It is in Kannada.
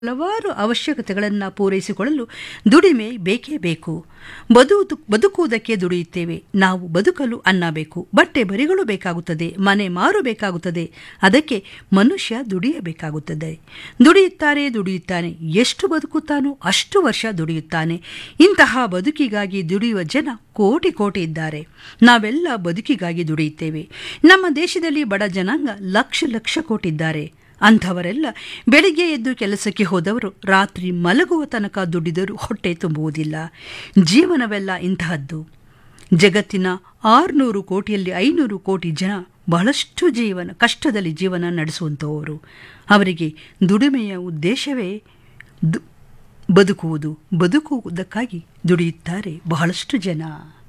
ಹಲವಾರು ಅವಶ್ಯಕತೆಗಳನ್ನು ಪೂರೈಸಿಕೊಳ್ಳಲು ದುಡಿಮೆ ಬೇಕೇ ಬೇಕು ಬದುಕು ಬದುಕುವುದಕ್ಕೆ ದುಡಿಯುತ್ತೇವೆ ನಾವು ಬದುಕಲು ಅನ್ನ ಬೇಕು ಬಟ್ಟೆ ಬರಿಗಳು ಬೇಕಾಗುತ್ತದೆ ಮನೆ ಮಾರು ಬೇಕಾಗುತ್ತದೆ ಅದಕ್ಕೆ ಮನುಷ್ಯ ದುಡಿಯಬೇಕಾಗುತ್ತದೆ ದುಡಿಯುತ್ತಾರೆ ದುಡಿಯುತ್ತಾನೆ ಎಷ್ಟು ಬದುಕುತ್ತಾನೋ ಅಷ್ಟು ವರ್ಷ ದುಡಿಯುತ್ತಾನೆ ಇಂತಹ ಬದುಕಿಗಾಗಿ ದುಡಿಯುವ ಜನ ಕೋಟಿ ಕೋಟಿ ಇದ್ದಾರೆ ನಾವೆಲ್ಲ ಬದುಕಿಗಾಗಿ ದುಡಿಯುತ್ತೇವೆ ನಮ್ಮ ದೇಶದಲ್ಲಿ ಬಡ ಜನಾಂಗ ಲಕ್ಷ ಲಕ್ಷ ಕೋಟಿದ್ದಾರೆ ಅಂಥವರೆಲ್ಲ ಬೆಳಿಗ್ಗೆ ಎದ್ದು ಕೆಲಸಕ್ಕೆ ಹೋದವರು ರಾತ್ರಿ ಮಲಗುವ ತನಕ ದುಡಿದರೂ ಹೊಟ್ಟೆ ತುಂಬುವುದಿಲ್ಲ ಜೀವನವೆಲ್ಲ ಇಂತಹದ್ದು ಜಗತ್ತಿನ ಆರುನೂರು ಕೋಟಿಯಲ್ಲಿ ಐನೂರು ಕೋಟಿ ಜನ ಬಹಳಷ್ಟು ಜೀವನ ಕಷ್ಟದಲ್ಲಿ ಜೀವನ ನಡೆಸುವಂಥವರು ಅವರಿಗೆ ದುಡಿಮೆಯ ಉದ್ದೇಶವೇ ದು ಬದುಕುವುದು ಬದುಕುವುದಕ್ಕಾಗಿ ದುಡಿಯುತ್ತಾರೆ ಬಹಳಷ್ಟು ಜನ